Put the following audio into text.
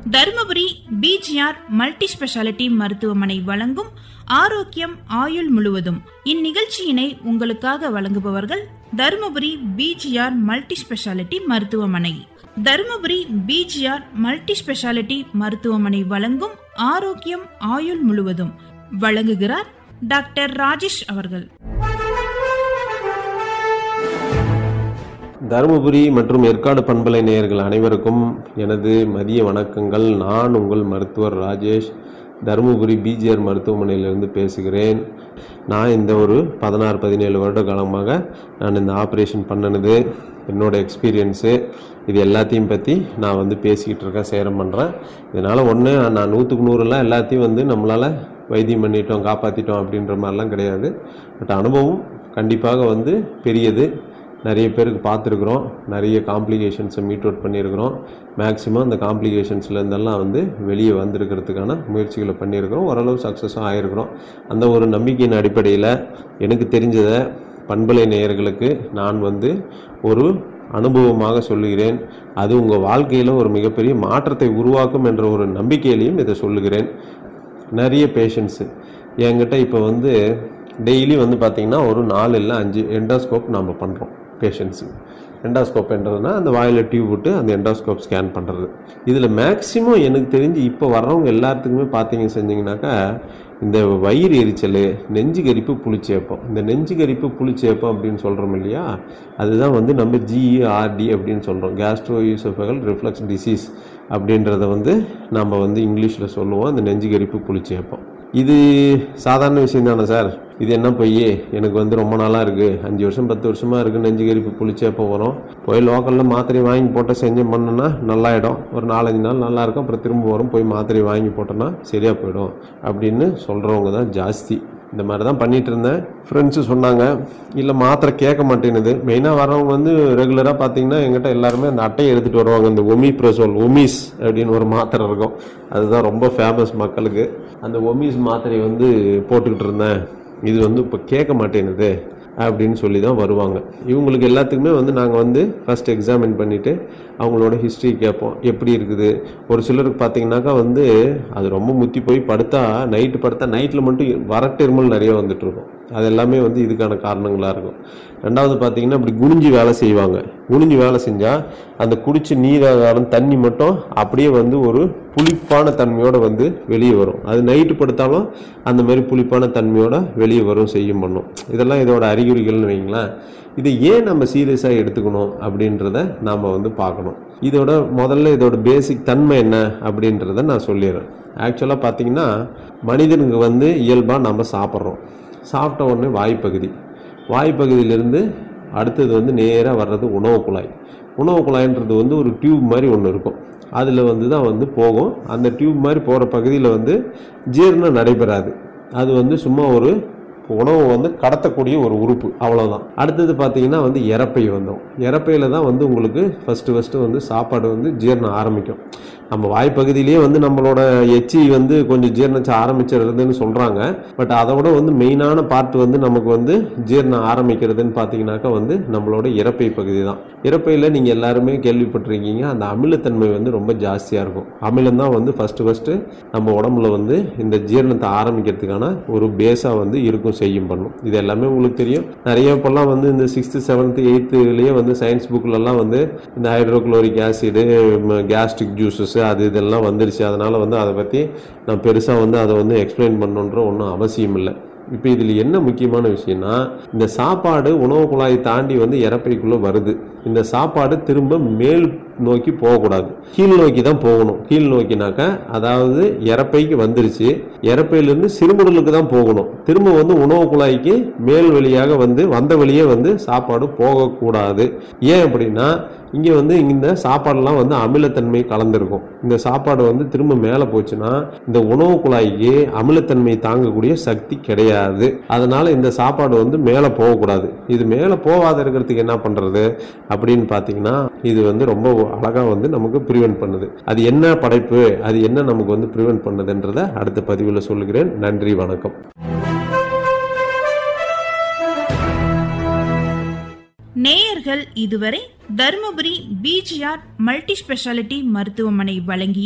Dharmapuri PGR multi speciality மருத்துவமனை வழங்கும் ஆரோக்கியம் ஆயுள் முழுவதும் இந்நிகழ்ச்சியினை உங்களுக்காக வழங்குபவர்கள் தருமபுரி பிஜிஆர் மல்டி ஸ்பெஷாலிட்டி மருத்துவமனை தருமபுரி பிஜிஆர் மல்டி ஸ்பெஷாலிட்டி மருத்துவமனை வழங்கும் ஆரோக்கியம் ஆயுள் முழுவதும் வழங்குகிறார் டாக்டர் ராஜேஷ் அவர்கள் தருமபுரி மற்றும் ஏற்காடு பண்பலை நேயர்கள் அனைவருக்கும் எனது மதிய வணக்கங்கள் நான் உங்கள் மருத்துவர் ராஜேஷ் தருமபுரி பிஜிஆர் மருத்துவமனையிலிருந்து பேசுகிறேன் நான் இந்த ஒரு பதினாறு பதினேழு வருட காலமாக நான் இந்த ஆப்ரேஷன் பண்ணினது என்னோடய எக்ஸ்பீரியன்ஸு இது எல்லாத்தையும் பற்றி நான் வந்து பேசிக்கிட்டு இருக்கேன் சேரம் பண்ணுறேன் இதனால் ஒன்று நான் நூற்றுக்கு நூறுலாம் எல்லாத்தையும் வந்து நம்மளால் வைத்தியம் பண்ணிட்டோம் காப்பாற்றிட்டோம் அப்படின்ற மாதிரிலாம் கிடையாது பட் அனுபவம் கண்டிப்பாக வந்து பெரியது நிறைய பேருக்கு பார்த்துருக்குறோம் நிறைய காம்ப்ளிகேஷன்ஸை மீட் அவுட் பண்ணியிருக்கிறோம் மேக்ஸிமம் அந்த காம்ப்ளிகேஷன்ஸ்லேருந்தெல்லாம் வந்து வெளியே வந்திருக்கிறதுக்கான முயற்சிகளை பண்ணியிருக்கிறோம் ஓரளவு சக்ஸஸும் ஆகிருக்கிறோம் அந்த ஒரு நம்பிக்கையின் அடிப்படையில் எனக்கு தெரிஞ்சதை பண்பலை நேயர்களுக்கு நான் வந்து ஒரு அனுபவமாக சொல்லுகிறேன் அது உங்கள் வாழ்க்கையில் ஒரு மிகப்பெரிய மாற்றத்தை உருவாக்கும் என்ற ஒரு நம்பிக்கையிலையும் இதை சொல்லுகிறேன் நிறைய பேஷண்ட்ஸு என்கிட்ட இப்போ வந்து டெய்லி வந்து பார்த்திங்கன்னா ஒரு நாலு இல்லை அஞ்சு எண்டோஸ்கோப் நம்ம பண்ணுறோம் பேஷண்ட்ஸுக்கு எண்டாஸ்கோப் என்றதுனா அந்த வாயில் டியூப் விட்டு அந்த எண்டாஸ்கோப் ஸ்கேன் பண்ணுறது இதில் மேக்ஸிமம் எனக்கு தெரிஞ்சு இப்போ வர்றவங்க எல்லாத்துக்குமே பார்த்தீங்க செஞ்சிங்கனாக்கா இந்த வயிறு எரிச்சல் நெஞ்சு கரிப்பு புளிச்சேப்பம் இந்த நெஞ்சு கரிப்பு புளிச்சேப்பம் அப்படின்னு சொல்கிறோம் இல்லையா அதுதான் வந்து நம்ம ஜிஇஆர்டி அப்படின்னு சொல்கிறோம் கேஸ்ட்ரோ யூசோஃபகல் ரிஃப்ளக்ஸ் டிசீஸ் அப்படின்றத வந்து நம்ம வந்து இங்கிலீஷில் சொல்லுவோம் அந்த நெஞ்சு கரிப்பு புளிச்சேப்பம் இது சாதாரண விஷயம் தானே சார் இது என்ன பொய் எனக்கு வந்து ரொம்ப நாளாக இருக்குது அஞ்சு வருஷம் பத்து வருஷமாக இருக்குது நெஞ்சு கரிப்பு புளிச்சேப்போ வரும் போய் லோக்கலில் மாத்திரை வாங்கி போட்டு செஞ்சு பண்ணோன்னா நல்லாயிடும் ஒரு நாலஞ்சு நாள் நல்லா இருக்கும் அப்புறம் திரும்ப வரும் போய் மாத்திரை வாங்கி போட்டோன்னா சரியாக போயிடும் அப்படின்னு சொல்கிறவங்க தான் ஜாஸ்தி இந்த மாதிரி தான் பண்ணிட்டு இருந்தேன் ஃப்ரெண்ட்ஸு சொன்னாங்க இல்லை மாத்திரை கேட்க மாட்டேங்குது மெயினாக வரவங்க வந்து ரெகுலராக பார்த்தீங்கன்னா எங்கிட்ட எல்லாருமே அந்த அட்டையை எடுத்துகிட்டு வருவாங்க இந்த ஒமி ப்ரோசோல் ஒமிஸ் அப்படின்னு ஒரு மாத்திரை இருக்கும் அதுதான் ரொம்ப ஃபேமஸ் மக்களுக்கு அந்த ஒமிஸ் மாத்திரை வந்து போட்டுக்கிட்டு இருந்தேன் இது வந்து இப்போ கேட்க மாட்டேங்குது அப்படின்னு சொல்லி தான் வருவாங்க இவங்களுக்கு எல்லாத்துக்குமே வந்து நாங்கள் வந்து ஃபஸ்ட் எக்ஸாமின் பண்ணிவிட்டு அவங்களோட ஹிஸ்ட்ரி கேட்போம் எப்படி இருக்குது ஒரு சிலருக்கு பார்த்தீங்கன்னாக்கா வந்து அது ரொம்ப முத்தி போய் படுத்தா நைட்டு படுத்தா நைட்டில் மட்டும் வரட்டிருமல் நிறைய வந்துட்டு இருக்கும் அது எல்லாமே வந்து இதுக்கான காரணங்களாக இருக்கும் ரெண்டாவது பார்த்தீங்கன்னா இப்படி குனிஞ்சு வேலை செய்வாங்க குனிஞ்சு வேலை செஞ்சால் அந்த குடிச்ச நீராகாரம் தண்ணி மட்டும் அப்படியே வந்து ஒரு புளிப்பான தன்மையோடு வந்து வெளியே வரும் அது நைட்டு படுத்தாலும் அந்த மாதிரி புளிப்பான தன்மையோட வெளியே வரும் செய்யும் பண்ணும் இதெல்லாம் இதோட அறிகுறிகள்னு வைங்களேன் இதை ஏன் நம்ம சீரியஸாக எடுத்துக்கணும் அப்படின்றத நாம் வந்து பார்க்கணும் இதோட முதல்ல இதோட பேசிக் தன்மை என்ன அப்படின்றத நான் சொல்லிடுறேன் ஆக்சுவலாக பார்த்தீங்கன்னா மனிதனுக்கு வந்து இயல்பாக நம்ம சாப்பிட்றோம் சாப்பிட்ட உடனே வாய்ப்பகுதி வாய்ப்பகுதியிலேருந்து அடுத்தது வந்து நேராக வர்றது உணவு குழாய் உணவு குழாய்ன்றது வந்து ஒரு டியூப் மாதிரி ஒன்று இருக்கும் அதில் வந்து தான் வந்து போகும் அந்த டியூப் மாதிரி போகிற பகுதியில் வந்து ஜீரணம் நடைபெறாது அது வந்து சும்மா ஒரு உணவு வந்து கடத்தக்கூடிய ஒரு உறுப்பு அவ்வளோதான் அடுத்தது பார்த்தீங்கன்னா வந்து இறப்பை வந்தோம் இறப்பையில் தான் வந்து உங்களுக்கு ஃபஸ்ட்டு ஃபஸ்ட்டு வந்து சாப்பாடு வந்து ஜீரணம் ஆரம்பிக்கும் நம்ம வாய்ப்பகுதியிலேயே வந்து நம்மளோட எச்சி வந்து கொஞ்சம் ஜீர்ணிச்சு ஆரம்பிச்சிருதுன்னு சொல்கிறாங்க பட் அதை விட வந்து மெயினான பார்ட் வந்து நமக்கு வந்து ஜீரணம் ஆரம்பிக்கிறதுன்னு பார்த்தீங்கன்னாக்கா வந்து நம்மளோட இறப்பை பகுதி தான் இறப்பையில் நீங்கள் எல்லாருமே கேள்விப்பட்டிருக்கீங்க அந்த அமிலத்தன்மை வந்து ரொம்ப ஜாஸ்தியாக இருக்கும் அமிலம் தான் வந்து ஃபஸ்ட்டு ஃபஸ்ட்டு நம்ம உடம்புல வந்து இந்த ஜீரணத்தை ஆரம்பிக்கிறதுக்கான ஒரு பேஸாக வந்து இருக்கும் செய்யும் பண்ணும் இது எல்லாமே உங்களுக்கு தெரியும் நிறைய இப்போல்லாம் வந்து இந்த சிக்ஸ்த்து செவன்த்து எயித்துலேயே வந்து சயின்ஸ் புக்கிலலாம் வந்து இந்த ஹைட்ரோக்ளோரிக் ஆசிடு கேஸ்ட்ரிக் ஜூஸஸ் அது இதெல்லாம் வந்துருச்சு அதனால் வந்து அதை பற்றி நான் பெருசாக வந்து அதை வந்து எக்ஸ்பிளைன் பண்ணணுன்ற ஒன்றும் அவசியம் இல்லை இப்போ இதில் என்ன முக்கியமான விஷயம்னா இந்த சாப்பாடு உணவு குழாயை தாண்டி வந்து இறப்பைக்குள்ளே வருது இந்த சாப்பாடு திரும்ப மேல் நோக்கி போகக்கூடாது கீழ் நோக்கி தான் போகணும் கீழ் நோக்கினாக்கா அதாவது இறப்பைக்கு வந்துருச்சு இறப்பையிலிருந்து சிறுமுடலுக்கு தான் போகணும் திரும்ப வந்து உணவு குழாய்க்கு மேல் வழியாக வந்து வந்த வழியே வந்து சாப்பாடு போகக்கூடாது ஏன் அப்படின்னா இங்கே வந்து இந்த சாப்பாடெல்லாம் வந்து அமிலத்தன்மை கலந்துருக்கும் இந்த சாப்பாடு வந்து திரும்ப மேலே போச்சுன்னா இந்த உணவு குழாய்க்கு அமிலத்தன்மை தாங்கக்கூடிய சக்தி கிடையாது அதனால இந்த சாப்பாடு வந்து மேலே போகக்கூடாது இது மேலே போகாத இருக்கிறதுக்கு என்ன பண்ணுறது அப்படின்னு பார்த்தீங்கன்னா இது வந்து ரொம்ப அழகாக வந்து நமக்கு ப்ரிவென்ட் பண்ணுது அது என்ன படைப்பு அது என்ன நமக்கு வந்து ப்ரிவென்ட் பண்ணுதுன்றதை அடுத்த பதிவில் சொல்லுகிறேன் நன்றி வணக்கம் நேயர்கள் இதுவரை தருமபுரி பிஜிஆர் மல்டி ஸ்பெஷாலிட்டி மருத்துவமனை வழங்கிய